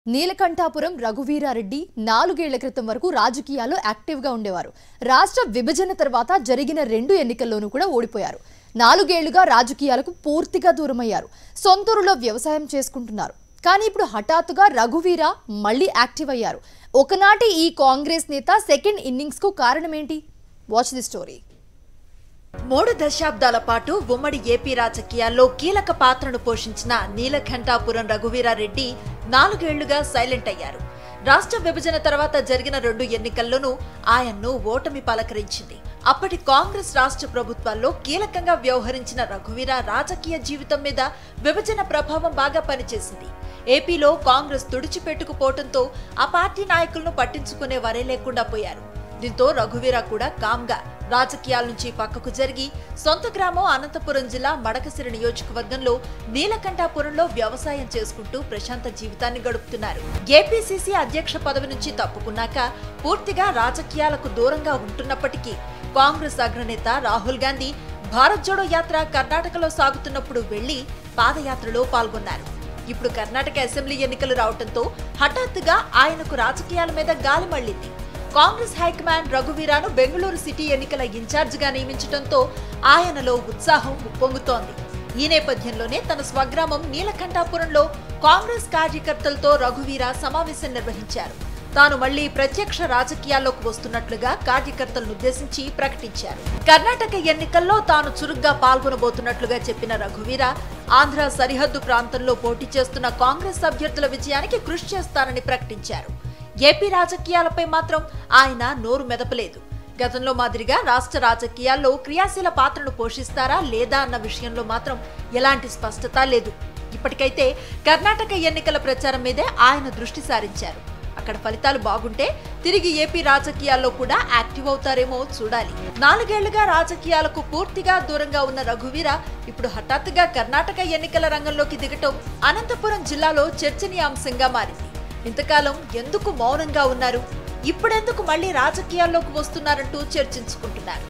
నీలకంఠాపురం రఘువీరారెడ్డి నాలుగేళ్ల క్రితం వరకు రాజకీయాల్లో యాక్టివ్గా ఉండేవారు రాష్ట్ర విభజన తర్వాత జరిగిన రెండు ఎన్నికల్లోనూ కూడా ఓడిపోయారు నాలుగేళ్లుగా రాజకీయాలకు పూర్తిగా దూరమయ్యారు సొంతూరులో వ్యవసాయం చేసుకుంటున్నారు కానీ ఇప్పుడు హఠాత్తుగా రఘువీర మళ్ళీ యాక్టివ్ అయ్యారు ఒకనాటి ఈ కాంగ్రెస్ నేత సెకండ్ ఇన్నింగ్స్కు కారణమేంటి వాచ్ ది స్టోరీ మూడు దశాబ్దాల పాటు ఉమ్మడి ఏపీ రాజకీయాల్లో కీలక పాత్రను పోషించిన నీలకంఠాపురం రఘువీరారెడ్డి నాలుగేళ్లుగా సైలెంట్ అయ్యారు రాష్ట్ర విభజన తర్వాత జరిగిన రెండు ఎన్నికల్లోనూ ఆయన్ను ఓటమి పలకరించింది అప్పటి కాంగ్రెస్ రాష్ట్ర ప్రభుత్వాల్లో కీలకంగా వ్యవహరించిన రఘువీర రాజకీయ జీవితం మీద విభజన ప్రభావం బాగా పనిచేసింది ఏపీలో కాంగ్రెస్ తుడిచిపెట్టుకుపోవడంతో ఆ పార్టీ నాయకులను పట్టించుకునే వారే లేకుండా పోయారు దీంతో రఘువీర కూడా కామ్గా రాజకీయాల నుంచి పక్కకు జరిగి సొంత గ్రామం అనంతపురం జిల్లా మడకసిరి నియోజకవర్గంలో నీలకంఠాపురంలో వ్యవసాయం చేసుకుంటూ ప్రశాంత జీవితాన్ని గడుపుతున్నారు ఏపీసీసీ అధ్యక్ష పదవి నుంచి తప్పుకున్నాక పూర్తిగా రాజకీయాలకు దూరంగా ఉంటున్నప్పటికీ కాంగ్రెస్ అగ్రనేత రాహుల్ గాంధీ భారత్ జోడో యాత్ర కర్ణాటకలో సాగుతున్నప్పుడు వెళ్లి పాదయాత్రలో పాల్గొన్నారు ఇప్పుడు కర్ణాటక అసెంబ్లీ ఎన్నికలు రావడంతో హఠాత్తుగా ఆయనకు రాజకీయాల మీద గాలి మళ్లింది కాంగ్రెస్ హైకమాండ్ రఘువీరాను బెంగళూరు సిటీ ఎన్నికల ఇన్ఛార్జిగా నియమించడంతో ఆయనలో ఉత్సాహం ఉప్పొంగుతోంది ఈ నేపథ్యంలోనే తన స్వగ్రామం నీలకంఠాపురంలో కాంగ్రెస్ కార్యకర్తలతో రఘువీర సమావేశం నిర్వహించారు తాను మళ్లీ ప్రత్యక్ష రాజకీయాల్లోకి వస్తున్నట్లుగా కార్యకర్తలను ఉద్దేశించి ప్రకటించారు కర్ణాటక ఎన్నికల్లో తాను చురుగ్గా పాల్గొనబోతున్నట్లుగా చెప్పిన రఘువీర ఆంధ్ర సరిహద్దు ప్రాంతంలో పోటీ చేస్తున్న కాంగ్రెస్ అభ్యర్థుల విజయానికి కృషి చేస్తానని ప్రకటించారు ఏపీ రాజకీయాలపై మాత్రం ఆయన నోరు మెదపలేదు గతంలో మాదిరిగా రాష్ట్ర రాజకీయాల్లో క్రియాశీల పాత్రను పోషిస్తారా లేదా అన్న విషయంలో మాత్రం ఎలాంటి స్పష్టత లేదు ఇప్పటికైతే కర్ణాటక ఎన్నికల ప్రచారం మీదే ఆయన దృష్టి సారించారు అక్కడ ఫలితాలు బాగుంటే తిరిగి ఏపీ రాజకీయాల్లో కూడా యాక్టివ్ అవుతారేమో చూడాలి నాలుగేళ్లుగా రాజకీయాలకు పూర్తిగా దూరంగా ఉన్న రఘువీర ఇప్పుడు హఠాత్తుగా కర్ణాటక ఎన్నికల రంగంలోకి దిగటం అనంతపురం జిల్లాలో చర్చనీయాంశంగా మారింది ఇంతకాలం ఎందుకు మౌనంగా ఉన్నారు ఇప్పుడెందుకు మళ్ళీ రాజకీయాల్లోకి వస్తున్నారంటూ చర్చించుకుంటున్నారు